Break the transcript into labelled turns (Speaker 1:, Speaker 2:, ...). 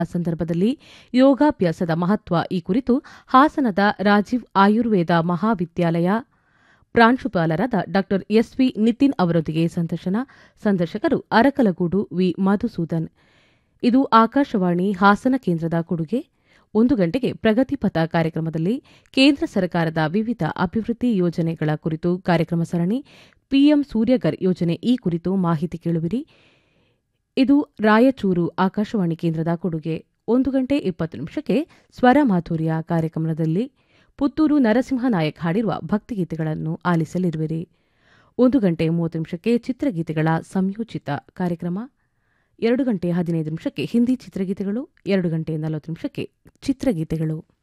Speaker 1: ಸಂದರ್ಭದಲ್ಲಿ ಯೋಗಾಭ್ಯಾಸದ ಮಹತ್ವ ಈ ಕುರಿತು ಹಾಸನದ ರಾಜೀವ್ ಆಯುರ್ವೇದ ಮಹಾವಿದ್ಯಾಲಯ ಪ್ರಾಂಶುಪಾಲರಾದ ಡಾ ಎಸ್ವಿ ನಿತಿನ್ ಅವರೊಂದಿಗೆ ಸಂದರ್ಶನ ಸಂದರ್ಶಕರು ಅರಕಲಗೂಡು ವಿ ಮಧುಸೂದನ್ ಇದು ಆಕಾಶವಾಣಿ ಹಾಸನ ಕೇಂದ್ರದ ಕೊಡುಗೆ ಒಂದು ಗಂಟೆಗೆ ಪ್ರಗತಿಪಥ ಕಾರ್ಯಕ್ರಮದಲ್ಲಿ ಕೇಂದ್ರ ಸರ್ಕಾರದ ವಿವಿಧ ಅಭಿವೃದ್ಧಿ ಯೋಜನೆಗಳ ಕುರಿತು ಕಾರ್ಯಕ್ರಮ ಸರಣಿ ಪಿಎಂ ಸೂರ್ಯಗರ್ ಯೋಜನೆ ಈ ಕುರಿತು ಮಾಹಿತಿ ಕೇಳುವಿರಿ ಇದು ರಾಯಚೂರು ಆಕಾಶವಾಣಿ ಕೇಂದ್ರದ ಕೊಡುಗೆ ಒಂದು ಗಂಟೆ ಇಪ್ಪತ್ತು ನಿಮಿಷಕ್ಕೆ ಸ್ವರ ಮಾಧುರ್ಯ ಕಾರ್ಯಕ್ರಮದಲ್ಲಿ ಪುತ್ತೂರು ನರಸಿಂಹನಾಯಕ್ ಹಾಡಿರುವ ಭಕ್ತಿಗೀತೆಗಳನ್ನು ಆಲಿಸಲಿರುವಿರಿ ಒಂದು ಗಂಟೆ ಮೂವತ್ತು ನಿಮಿಷಕ್ಕೆ ಚಿತ್ರಗೀತೆಗಳ ಸಂಯೋಜಿತ ಕಾರ್ಯಕ್ರಮ ಎರಡು ಗಂಟೆ ಹದಿನೈದು ನಿಮಿಷಕ್ಕೆ ಹಿಂದಿ ಚಿತ್ರಗೀತೆಗಳು ಎರಡು ಗಂಟೆ ನಲವತ್ತು ನಿಮಿಷಕ್ಕೆ ಚಿತ್ರಗೀತೆಗಳು